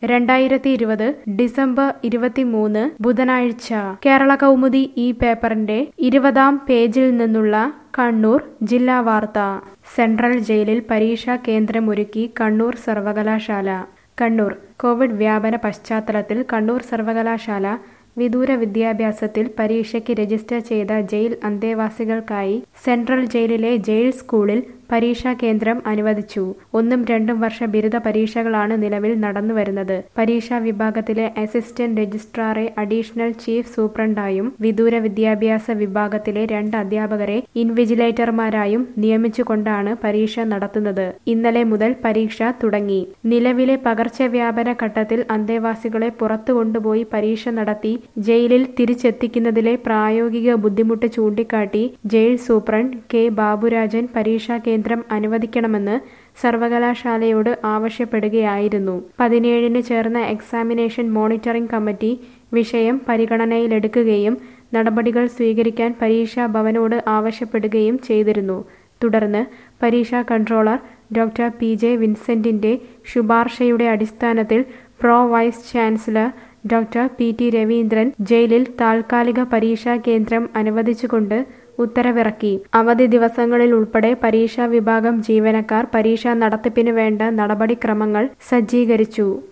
രണ്ടായിരത്തി ഇരുപത് ഡിസംബർ ഇരുപത്തിമൂന്ന് ബുധനാഴ്ച കേരള കൗമുദി ഈ പേപ്പറിന്റെ ഇരുപതാം പേജിൽ നിന്നുള്ള കണ്ണൂർ ജില്ലാ വാർത്ത സെൻട്രൽ ജയിലിൽ പരീക്ഷാ കേന്ദ്രമൊരുക്കി കണ്ണൂർ സർവകലാശാല കണ്ണൂർ കോവിഡ് വ്യാപന പശ്ചാത്തലത്തിൽ കണ്ണൂർ സർവകലാശാല വിദൂര വിദ്യാഭ്യാസത്തിൽ പരീക്ഷയ്ക്ക് രജിസ്റ്റർ ചെയ്ത ജയിൽ അന്തേവാസികൾക്കായി സെൻട്രൽ ജയിലിലെ ജയിൽ സ്കൂളിൽ പരീക്ഷാ കേന്ദ്രം അനുവദിച്ചു ഒന്നും രണ്ടും വർഷ ബിരുദ പരീക്ഷകളാണ് നിലവിൽ നടന്നുവരുന്നത് പരീക്ഷാ വിഭാഗത്തിലെ അസിസ്റ്റന്റ് രജിസ്ട്രാറെ അഡീഷണൽ ചീഫ് സൂപ്രണ്ടായും വിദൂര വിദ്യാഭ്യാസ വിഭാഗത്തിലെ രണ്ട് അധ്യാപകരെ ഇൻവിജിലേറ്റർമാരായും നിയമിച്ചുകൊണ്ടാണ് പരീക്ഷ നടത്തുന്നത് ഇന്നലെ മുതൽ പരീക്ഷ തുടങ്ങി നിലവിലെ പകർച്ചവ്യാപന ഘട്ടത്തിൽ അന്തേവാസികളെ പുറത്തു കൊണ്ടുപോയി പരീക്ഷ നടത്തി ജയിലിൽ തിരിച്ചെത്തിക്കുന്നതിലെ പ്രായോഗിക ബുദ്ധിമുട്ട് ചൂണ്ടിക്കാട്ടി ജയിൽ സൂപ്രണ്ട് കെ ബാബുരാജൻ പരീക്ഷാ കേന്ദ്രം അനുവദിക്കണമെന്ന് സർവകലാശാലയോട് ആവശ്യപ്പെടുകയായിരുന്നു പതിനേഴിന് ചേർന്ന എക്സാമിനേഷൻ മോണിറ്ററിംഗ് കമ്മിറ്റി വിഷയം പരിഗണനയിലെടുക്കുകയും നടപടികൾ സ്വീകരിക്കാൻ പരീക്ഷാ ഭവനോട് ആവശ്യപ്പെടുകയും ചെയ്തിരുന്നു തുടർന്ന് പരീക്ഷാ കൺട്രോളർ ഡോക്ടർ പി ജെ വിൻസെന്റിന്റെ ശുപാർശയുടെ അടിസ്ഥാനത്തിൽ pro vice chancellor doctor P T Raveendran ജയിലിൽ താൽക്കാലിക പരീക്ഷാ കേന്ദ്രം അനുവദിച്ചുകൊണ്ട് ഉത്തരവിറക്കി അവധി ദിവസങ്ങളിൽ ഉൾപ്പെടെ പരീക്ഷാ വിഭാഗം ജീവനക്കാർ പരീക്ഷാ നടത്തിപ്പിന് വേണ്ട നടപടിക്രമങ്ങൾ സജ്ജീകരിച്ചു